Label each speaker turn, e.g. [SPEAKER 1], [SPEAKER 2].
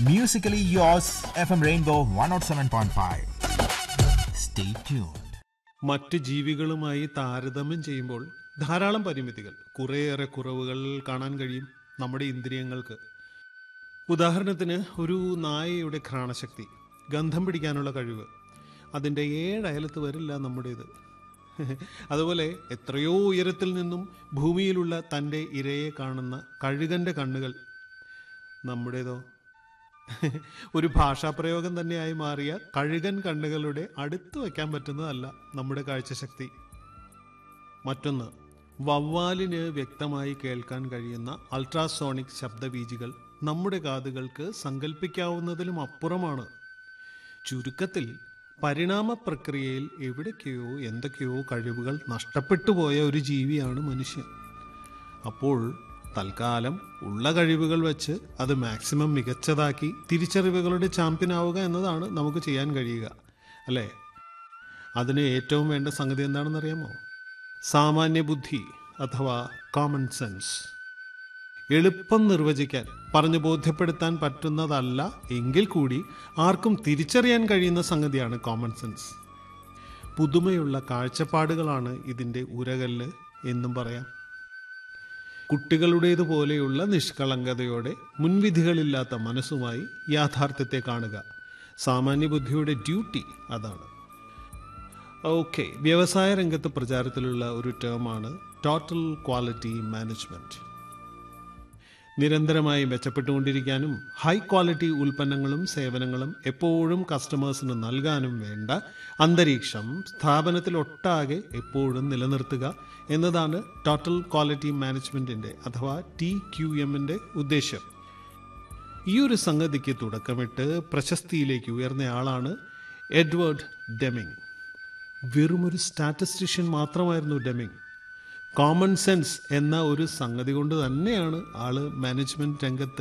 [SPEAKER 1] Musically yours, FM Rainbow 107.5. Stay tuned.
[SPEAKER 2] മറ്റ് ജീവികളുമായി താരതമ്യം ചെയ്യുമ്പോൾ ധാരാളം പരിമിതികൾ കുറേയേറെ കുറവുകൾ കാണാൻ കഴിയും നമ്മുടെ ഇന്ദ്രിയങ്ങൾക്ക് ഉദാഹരണത്തിന് ഒരു നായയുടെ ഘ്രാണശക്തി ഗന്ധം പിടിക്കാനുള്ള കഴിവ് അതിൻ്റെ ഏഴയലത്ത് വരില്ല നമ്മുടേത് അതുപോലെ എത്രയോ ഉയരത്തിൽ നിന്നും ഭൂമിയിലുള്ള തൻ്റെ ഇരയെ കാണുന്ന കഴുകൻ്റെ കണ്ണുകൾ നമ്മുടേതോ ഒരു ഭാഷാപ്രയോഗം തന്നെയായി മാറിയ കഴുകൻ കണ്ണുകളുടെ അടുത്ത് വയ്ക്കാൻ പറ്റുന്നതല്ല നമ്മുടെ കാഴ്ചശക്തി മറ്റൊന്ന് വവ്വാലിന് വ്യക്തമായി കേൾക്കാൻ കഴിയുന്ന അൾട്രാസോണിക് ശബ്ദവീജികൾ നമ്മുടെ കാതുകൾക്ക് സങ്കല്പിക്കാവുന്നതിലും അപ്പുറമാണ് ചുരുക്കത്തിൽ പരിണാമ പ്രക്രിയയിൽ എവിടേക്കോ എന്തൊക്കെയോ കഴിവുകൾ നഷ്ടപ്പെട്ടു പോയ ഒരു ജീവിയാണ് മനുഷ്യൻ അപ്പോൾ തൽക്കാലം ഉള്ള കഴിവുകൾ വെച്ച് അത് മാക്സിമം മികച്ചതാക്കി തിരിച്ചറിവുകളുടെ ചാമ്പ്യനാവുക എന്നതാണ് നമുക്ക് ചെയ്യാൻ കഴിയുക അല്ലേ അതിന് ഏറ്റവും വേണ്ട സംഗതി എന്താണെന്നറിയാമോ സാമാന്യ ബുദ്ധി അഥവാ കോമൺ സെൻസ് എളുപ്പം നിർവചിക്കാൻ പറഞ്ഞു ബോധ്യപ്പെടുത്താൻ പറ്റുന്നതല്ല എങ്കിൽ കൂടി ആർക്കും തിരിച്ചറിയാൻ കഴിയുന്ന സംഗതിയാണ് കോമൺ സെൻസ് പുതുമയുള്ള കാഴ്ചപ്പാടുകളാണ് ഇതിൻ്റെ ഉരകല്ല് എന്നും പറയാം കുട്ടികളുടേതുപോലെയുള്ള നിഷ്കളങ്കതയോടെ മുൻവിധികളില്ലാത്ത മനസ്സുമായി യാഥാർത്ഥ്യത്തെ കാണുക സാമാന്യ ബുദ്ധിയുടെ ഡ്യൂട്ടി അതാണ് ഓക്കെ വ്യവസായ രംഗത്ത് പ്രചാരത്തിലുള്ള ഒരു ടേമാണ് ടോട്ടൽ ക്വാളിറ്റി മാനേജ്മെൻറ്റ് നിരന്തരമായി മെച്ചപ്പെട്ടുകൊണ്ടിരിക്കാനും ഹൈ ക്വാളിറ്റി ഉൽപ്പന്നങ്ങളും സേവനങ്ങളും എപ്പോഴും കസ്റ്റമേഴ്സിന് നൽകാനും വേണ്ട അന്തരീക്ഷം സ്ഥാപനത്തിലൊട്ടാകെ എപ്പോഴും നിലനിർത്തുക എന്നതാണ് ടോട്ടൽ ക്വാളിറ്റി മാനേജ്മെൻറ്റിൻ്റെ അഥവാ ടി ക്യു എമ്മിൻ്റെ ഉദ്ദേശ്യം ഈ ഒരു സംഗതിക്ക് തുടക്കമിട്ട് പ്രശസ്തിയിലേക്ക് ഉയർന്നയാളാണ് എഡ്വേർഡ് ഡെമിങ് വെറുമൊരു സ്റ്റാറ്റിസ്റ്റിഷ്യൻ മാത്രമായിരുന്നു ഡെമിങ് കോമൺ സെൻസ് എന്ന ഒരു സംഗതി കൊണ്ട് തന്നെയാണ് ആള് മാനേജ്മെന്റ് രംഗത്ത്